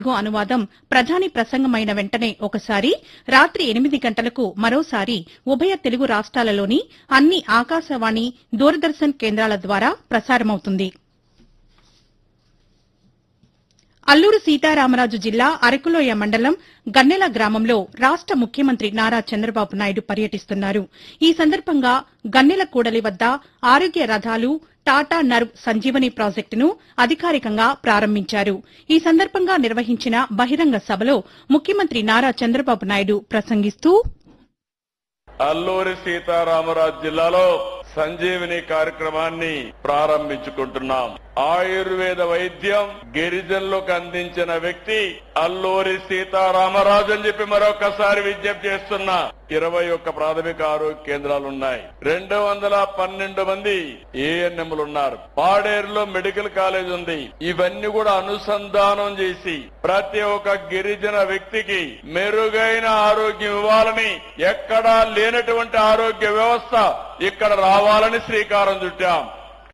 తెలుగు అనువాదం ప్రధాని ప్రసంగమైన వెంటనే ఒకసారి రాత్రి ఎనిమిది గంటలకు మరోసారి ఉభయ తెలుగు రాష్ట్రాలలోని అన్ని ఆకాశవాణి దూరదర్శన్ కేంద్రాల ద్వారా ప్రసారమవుతుంది అల్లూరు సీతారామరాజు జిల్లా అరకులోయ మండలం గన్నెల గ్రామంలో రాష్ట ముఖ్యమంత్రి నారా చంద్రబాబు నాయుడు పర్యటిస్తున్నారు ఈ సందర్భంగా గన్నెల కూడలి వద్ద ఆరోగ్య రథాలు టాటా నర్వ్ సంజీవని ప్రాజెక్టును అధికారికంగా ప్రారంభించారు ఈ సందర్భంగా నిర్వహించిన బహిరంగ సభలో ముఖ్యమంత్రి నారా చంద్రబాబు నాయుడు ప్రసంగిస్తూ అల్లూరి సీతారామరాజు జిల్లాలో సంజీవిని కార్యక్రమాన్ని ప్రారంభించుకుంటున్నాం ఆయుర్వేద వైద్యం గిరిజనులకు అందించిన వ్యక్తి అల్లూరి సీతారామరాజు అని చెప్పి మరొకసారి విజ్ఞప్తి చేస్తున్నా ఇరవై ఒక్క ప్రాథమిక ఆరోగ్య కేంద్రాలు ఉన్నాయి రెండు వందల పన్నెండు మంది ఏఎన్ఎంలు ఉన్నారు పాడేరులో మెడికల్ కాలేజ్ ఉంది ఇవన్నీ కూడా అనుసంధానం చేసి ప్రతి ఒక్క గిరిజన వ్యక్తికి మెరుగైన ఆరోగ్యం ఇవ్వాలని ఎక్కడా లేనటువంటి ఆరోగ్య వ్యవస్థ ఇక్కడ రావాలని శ్రీకారం చుట్టాం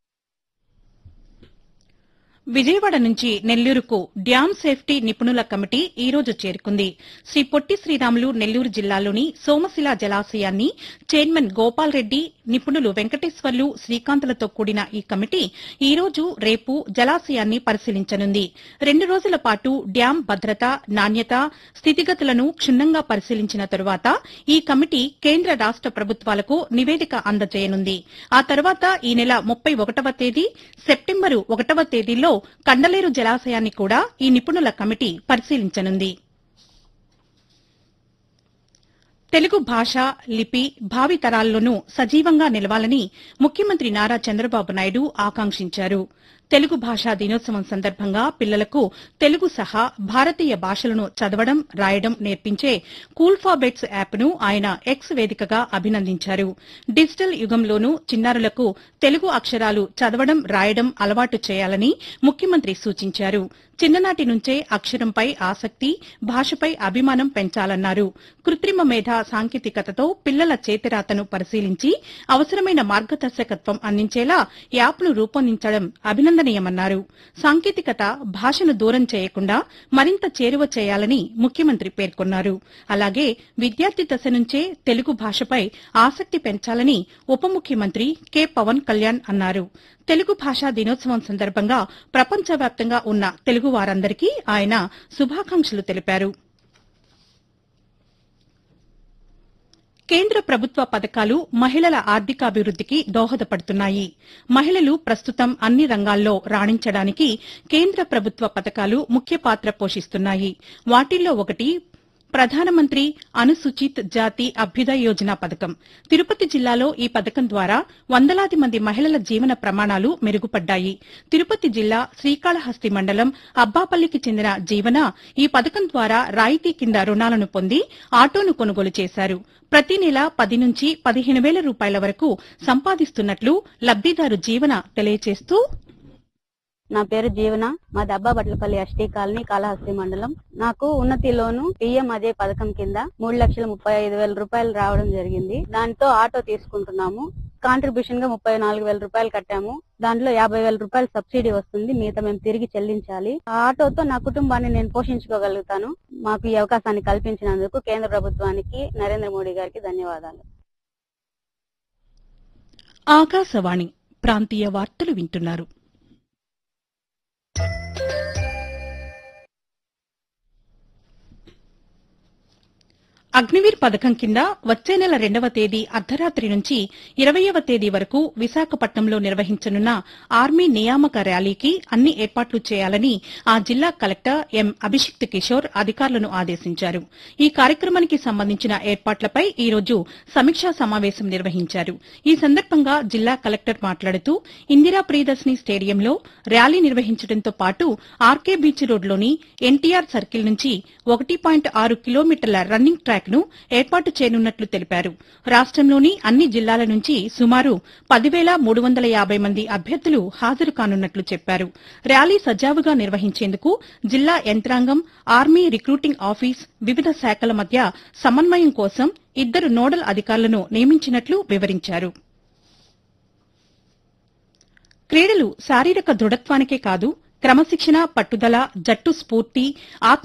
విజయవాడ నుంచి నెల్లూరుకు డ్యాం సేఫ్టీ నిపుణుల కమిటీ ఈ రోజు చేరుకుంది శ్రీ పొట్టి శ్రీరాములు నెల్లూరు జిల్లాలోని సోమశిల జలాశయాన్ని చైర్మన్ గోపాల్ రెడ్డి నిపుణులు వెంకటేశ్వర్లు శ్రీకాంతులతో కూడిన ఈ కమిటీ ఈ రోజు రేపు జలాశయాన్ని పరిశీలించనుంది రెండు రోజుల పాటు డ్యాం భద్రత నాణ్యత స్థితిగతులను క్షుణ్ణంగా పరిశీలించిన తరువాత ఈ కమిటీ కేంద్ర రాష్ట ప్రభుత్వాలకు నివేదిక అందజేయనుంది ఆ తర్వాత ఈ నెల ముప్పై ఒకటవ తేదీ సెప్టెంబరు ఒకటవ తేదీల్లో కండలేరు జలాశయాన్ని కూడా ఈ నిపుణుల కమిటీ పరిశీలించనుంది తెలుగు భాష లిపి భావితరాల్లోనూ సజీవంగా నిలవాలని ముఖ్యమంత్రి నారా చంద్రబాబు నాయుడు ఆకాంక్షించారు తెలుగు భాషా దినోత్సవం సందర్భంగా పిల్లలకు తెలుగు సహా భారతీయ భాషలను చదవడం రాయడం నేర్పించే కూల్ఫాబెట్స్ యాప్ను ఆయన ఎక్స్ వేదికగా అభినందించారు డిజిటల్ యుగంలోనూ చిన్నారులకు తెలుగు అక్షరాలు చదవడం రాయడం అలవాటు చేయాలని ముఖ్యమంత్రి సూచించారు చిన్ననాటి నుంచే అక్షరంపై ఆసక్తి భాషపై అభిమానం పెంచాలన్నారు కృత్రిమ మేధ సాంకేతికతతో పిల్లల చేతిరాతను పరిశీలించి అవసరమైన మార్గదర్శకత్వం అందించేలా యాప్ను రూపొందించడం అభినందనీయమన్నారు సాంకేతికత భాషను దూరం చేయకుండా మరింత చేరువ చేయాలని ముఖ్యమంత్రి పేర్కొన్నారు అలాగే విద్యార్థి దశ నుంచే తెలుగు భాషపై ఆసక్తి పెంచాలని ఉప ముఖ్యమంత్రి కె పవన్ కళ్యాణ్ అన్నారు తెలుగు భాషా దినోత్సవం సందర్భంగా ప్రపంచవ్యాప్తంగా ఉన్న తెలుగు వారందరికీ ఆయన శుభాకాంక్షలు తెలిపారు కేంద్ర ప్రభుత్వ పథకాలు మహిళల ఆర్థికాభివృద్దికి దోహదపడుతున్నాయి మహిళలు ప్రస్తుతం అన్ని రంగాల్లో రాణించడానికి కేంద్ర ప్రభుత్వ పథకాలు ముఖ్య పాత్ర పోషిస్తున్నాయి వాటిల్లో ఒకటి ప్రధానమంత్రి అనుసూచిత్ జాతి అభ్యుదయ యోజన పథకం తిరుపతి జిల్లాలో ఈ పథకం ద్వారా వందలాది మంది మహిళల జీవన ప్రమాణాలు మెరుగుపడ్డాయి తిరుపతి జిల్లా శ్రీకాళహస్తి మండలం అబ్బాపల్లికి చెందిన జీవన ఈ పథకం ద్వారా రాయితీ కింద రుణాలను పొంది ఆటోను కొనుగోలు చేశారు ప్రతి నెల పది నుంచి పదిహేను వేల రూపాయల వరకు సంపాదిస్తున్నట్లు లబ్దిదారు జీవన తెలియజేస్తూ నా పేరు జీవన మాది అబ్బాబట్లపల్లి ఎస్టీ కాలనీ కాళహస్తి మండలం నాకు ఉన్నతిలోను పిఎం అదే పథకం కింద మూడు లక్షల ముప్పై ఐదు వేల రూపాయలు రావడం జరిగింది దాంతో ఆటో తీసుకుంటున్నాము కాంట్రిబ్యూషన్ గా ముప్పై నాలుగు వేల రూపాయలు కట్టాము దాంట్లో యాభై వేల రూపాయలు సబ్సిడీ వస్తుంది మిగతా మేము తిరిగి చెల్లించాలి ఆ ఆటోతో నా కుటుంబాన్ని నేను పోషించుకోగలుగుతాను మాకు ఈ అవకాశాన్ని కల్పించినందుకు కేంద్ర ప్రభుత్వానికి నరేంద్ర మోడీ గారికి ధన్యవాదాలు ఆకాశవాణి ప్రాంతీయ వార్తలు వింటున్నారు అగ్నివీర్ పథకం కింద వచ్చే నెల రెండవ తేదీ అర్ధరాత్రి నుంచి ఇరవయవ తేదీ వరకు విశాఖపట్నంలో నిర్వహించనున్న ఆర్మీ నియామక ర్యాలీకి అన్ని ఏర్పాట్లు చేయాలని ఆ జిల్లా కలెక్టర్ ఎం అభిషిక్త్ కిషోర్ అధికారులను ఆదేశించారు ఈ కార్యక్రమానికి సంబంధించిన ఏర్పాట్లపై ఈ రోజు సమీక్షా సమావేశం నిర్వహించారు ఈ సందర్భంగా జిల్లా కలెక్టర్ మాట్లాడుతూ ఇందిరా ప్రియదర్శిని స్టేడియంలో ర్యాలీ నిర్వహించడంతో పాటు ఆర్కే బీచ్ రోడ్లోని ఎన్టీఆర్ సర్కిల్ నుంచి ఒకటి పాయింట్ ఆరు కిలోమీటర్ల రన్నింగ్ ట్రాక్ ను ఏర్పాటు చేయనున్నట్లు తెలిపారు రాష్టంలోని అన్ని జిల్లాల నుంచి సుమారు పదివేల మూడు వందల యాభై మంది అభ్యర్థులు హాజరు కానున్నట్లు చెప్పారు ర్యాలీ సజావుగా నిర్వహించేందుకు జిల్లా యంత్రాంగం ఆర్మీ రిక్రూటింగ్ ఆఫీస్ వివిధ శాఖల మధ్య సమన్వయం కోసం ఇద్దరు నోడల్ అధికారులను నియమించినట్లు వివరించారు క్రీడలు శారీరక దృఢత్వానికే కాదు క్రమశిక్షణ పట్టుదల జట్టు స్ఫూర్తి ఆత్మ